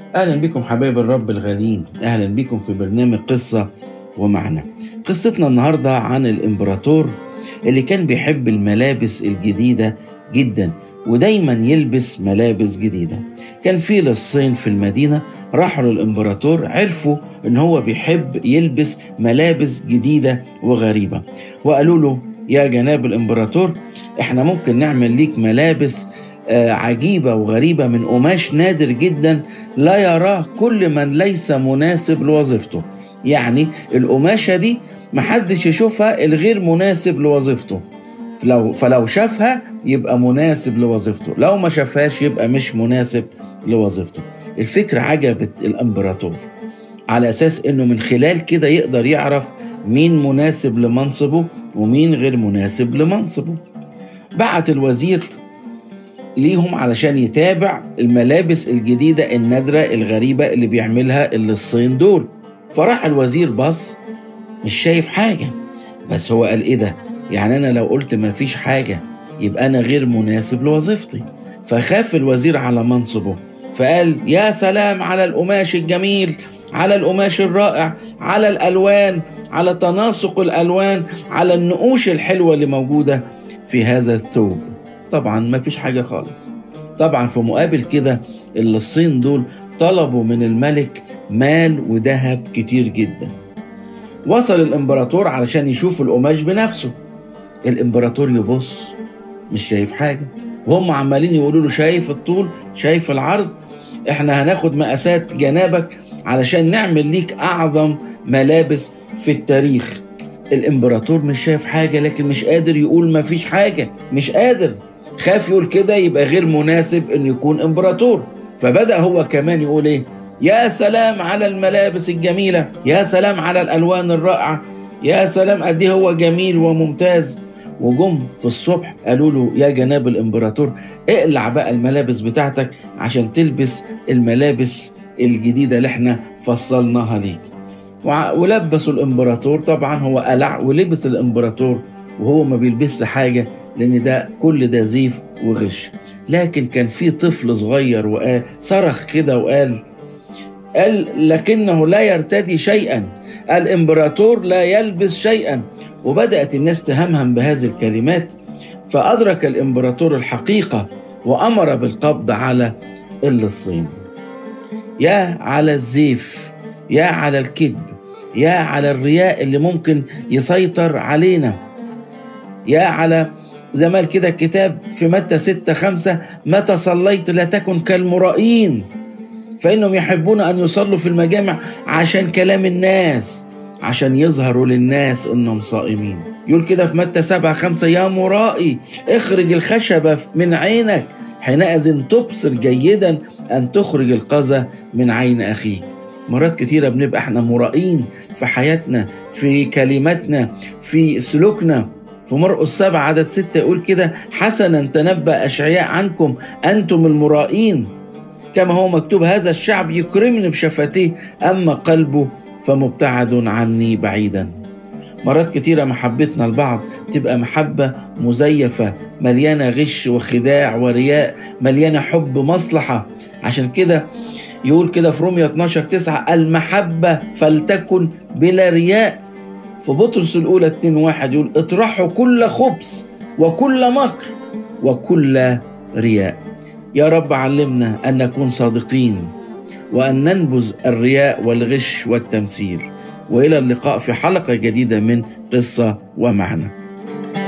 أهلا بكم حبايب الرب الغاليين أهلا بكم في برنامج قصة ومعنى قصتنا النهاردة عن الإمبراطور اللي كان بيحب الملابس الجديدة جدا ودايما يلبس ملابس جديدة كان في لصين في المدينة راحوا للإمبراطور عرفوا إن هو بيحب يلبس ملابس جديدة وغريبة وقالوا له يا جناب الإمبراطور إحنا ممكن نعمل ليك ملابس آه، عجيبة وغريبة من قماش نادر جدا لا يراه كل من ليس مناسب لوظيفته يعني القماشة دي محدش يشوفها الغير مناسب لوظيفته فلو, فلو شافها يبقى مناسب لوظيفته لو ما شافهاش يبقى مش مناسب لوظيفته الفكرة عجبت الامبراطور على اساس انه من خلال كده يقدر يعرف مين مناسب لمنصبه ومين غير مناسب لمنصبه بعت الوزير ليهم علشان يتابع الملابس الجديدة النادرة الغريبة اللي بيعملها اللصين دول فراح الوزير بص مش شايف حاجة بس هو قال ايه ده يعني انا لو قلت ما فيش حاجة يبقى انا غير مناسب لوظيفتي فخاف الوزير على منصبه فقال يا سلام على القماش الجميل على القماش الرائع على الالوان على تناسق الالوان على النقوش الحلوه اللي موجوده في هذا الثوب طبعا ما فيش حاجه خالص طبعا في مقابل كده اللصين دول طلبوا من الملك مال وذهب كتير جدا وصل الامبراطور علشان يشوف القماش بنفسه الامبراطور يبص مش شايف حاجه وهم عمالين يقولوا له شايف الطول شايف العرض احنا هناخد مقاسات جنابك علشان نعمل ليك اعظم ملابس في التاريخ الامبراطور مش شايف حاجه لكن مش قادر يقول ما فيش حاجه مش قادر خاف يقول كده يبقى غير مناسب ان يكون امبراطور فبدا هو كمان يقول ايه يا سلام على الملابس الجميله يا سلام على الالوان الرائعه يا سلام قد إيه هو جميل وممتاز وجم في الصبح قالوا له يا جناب الامبراطور اقلع بقى الملابس بتاعتك عشان تلبس الملابس الجديده اللي احنا فصلناها ليك وع- ولبسوا الامبراطور طبعا هو قلع ولبس الامبراطور وهو ما بيلبسش حاجه لان ده كل ده زيف وغش لكن كان في طفل صغير وقال صرخ كده وقال قال لكنه لا يرتدي شيئا الامبراطور لا يلبس شيئا وبدات الناس تهمهم بهذه الكلمات فادرك الامبراطور الحقيقه وامر بالقبض على اللصين يا على الزيف يا على الكذب يا على الرياء اللي ممكن يسيطر علينا يا على زي ما قال كده الكتاب في متى ستة خمسة متى صليت لا تكن كالمرائين فإنهم يحبون أن يصلوا في المجامع عشان كلام الناس عشان يظهروا للناس إنهم صائمين يقول كده في متى سبعة خمسة يا مرائي اخرج الخشبة من عينك حينئذ تبصر جيدا أن تخرج القذى من عين أخيك مرات كتيرة بنبقى احنا مرائين في حياتنا في كلماتنا في سلوكنا في مرقس سبعة عدد ستة يقول كده حسنا تنبأ أشعياء عنكم أنتم المرائين كما هو مكتوب هذا الشعب يكرمني بشفتيه أما قلبه فمبتعد عني بعيدا مرات كتيرة محبتنا لبعض تبقى محبة مزيفة مليانة غش وخداع ورياء مليانة حب مصلحة عشان كده يقول كده في رومية 12 9 المحبة فلتكن بلا رياء في بطرس الأولى 2 1 يقول اطرحوا كل خبث وكل مكر وكل رياء يا رب علمنا أن نكون صادقين وأن ننبذ الرياء والغش والتمثيل وإلى اللقاء في حلقة جديدة من قصة ومعنى